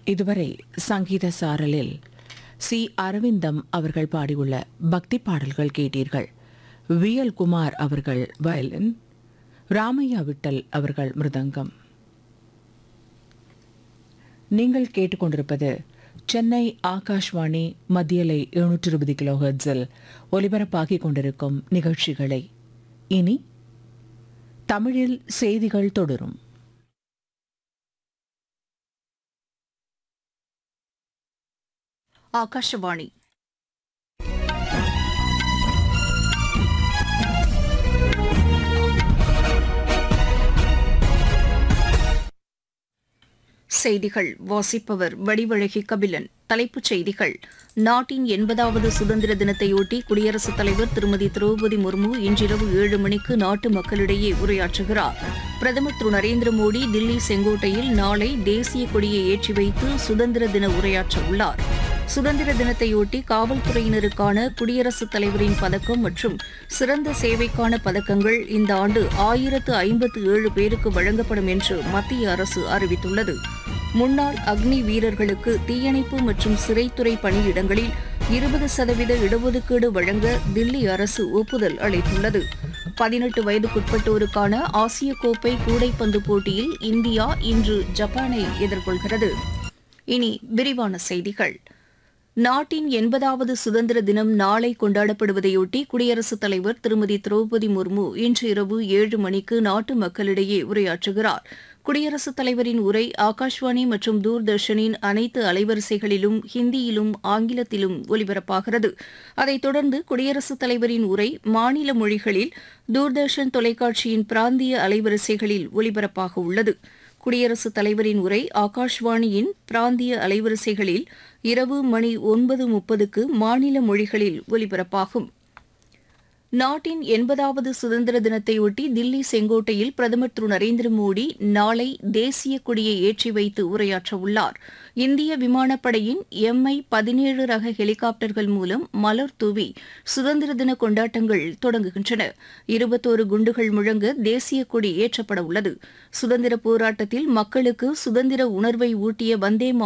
இதுவரை சங்கீத சாரலில் சி அரவிந்தம் அவர்கள் பாடியுள்ள பக்தி பாடல்கள் கேட்டீர்கள் விஎல் குமார் அவர்கள் வயலின் ராமையா விட்டல் அவர்கள் மிருதங்கம் நீங்கள் கேட்டுக்கொண்டிருப்பது சென்னை ஆகாஷ்வாணி மத்தியலை எழுநூற்று இருபது கிலோ ஹெர்ட்ஸில் ஒலிபரப்பாகிக் கொண்டிருக்கும் நிகழ்ச்சிகளை இனி தமிழில் செய்திகள் தொடரும் ಆಕಾಶವಾಣಿ செய்திகள் வாசிப்பவர் வடிவழகி கபிலன் தலைப்புச் செய்திகள் நாட்டின் எண்பதாவது சுதந்திர தினத்தையொட்டி குடியரசுத் தலைவர் திருமதி திரௌபதி முர்மு இன்றிரவு ஏழு மணிக்கு நாட்டு மக்களிடையே உரையாற்றுகிறார் பிரதமர் திரு நரேந்திர மோடி தில்லி செங்கோட்டையில் நாளை தேசிய கொடியை ஏற்றி வைத்து சுதந்திர தின உரையாற்ற உள்ளார் சுதந்திர தினத்தையொட்டி காவல்துறையினருக்கான குடியரசுத் தலைவரின் பதக்கம் மற்றும் சிறந்த சேவைக்கான பதக்கங்கள் இந்த ஆண்டு ஆயிரத்து ஐம்பத்து ஏழு பேருக்கு வழங்கப்படும் என்று மத்திய அரசு அறிவித்துள்ளது முன்னாள் அக்னி வீரர்களுக்கு தீயணைப்பு மற்றும் சிறைத்துறை பணியிடங்களில் இருபது சதவீத இடஒதுக்கீடு வழங்க தில்லி அரசு ஒப்புதல் அளித்துள்ளது பதினெட்டு வயதுக்குட்பட்டோருக்கான ஆசிய கோப்பை கூடைப்பந்து போட்டியில் இந்தியா இன்று ஜப்பானை எதிர்கொள்கிறது இனி விரிவான செய்திகள் நாட்டின் எண்பதாவது சுதந்திர தினம் நாளை கொண்டாடப்படுவதையொட்டி குடியரசுத் தலைவர் திருமதி திரௌபதி முர்மு இன்று இரவு ஏழு மணிக்கு நாட்டு மக்களிடையே உரையாற்றுகிறார் குடியரசுத் தலைவரின் உரை ஆகாஷ்வாணி மற்றும் தூர்தர்ஷனின் அனைத்து அலைவரிசைகளிலும் ஹிந்தியிலும் ஆங்கிலத்திலும் ஒலிபரப்பாகிறது அதைத் தொடர்ந்து குடியரசுத் தலைவரின் உரை மாநில மொழிகளில் தூர்தர்ஷன் தொலைக்காட்சியின் பிராந்திய அலைவரிசைகளில் ஒலிபரப்பாக உள்ளது குடியரசுத் தலைவரின் உரை ஆகாஷ்வாணியின் பிராந்திய அலைவரிசைகளில் இரவு மணி ஒன்பது முப்பதுக்கு மாநில மொழிகளில் ஒலிபரப்பாகும் நாட்டின் எண்பதாவது சுதந்திர தினத்தையொட்டி தில்லி செங்கோட்டையில் பிரதமர் திரு நரேந்திர மோடி நாளை தேசிய கொடியை ஏற்றி வைத்து உரையாற்ற உள்ளார் இந்திய விமானப்படையின் எம்ஐ பதினேழு ரக ஹெலிகாப்டர்கள் மூலம் மலர் தூவி சுதந்திர தின கொண்டாட்டங்கள் தொடங்குகின்றன இருபத்தோரு குண்டுகள் முழங்க தேசிய கொடி ஏற்றப்பட உள்ளது சுதந்திர போராட்டத்தில் மக்களுக்கு சுதந்திர உணர்வை ஊட்டிய வந்தே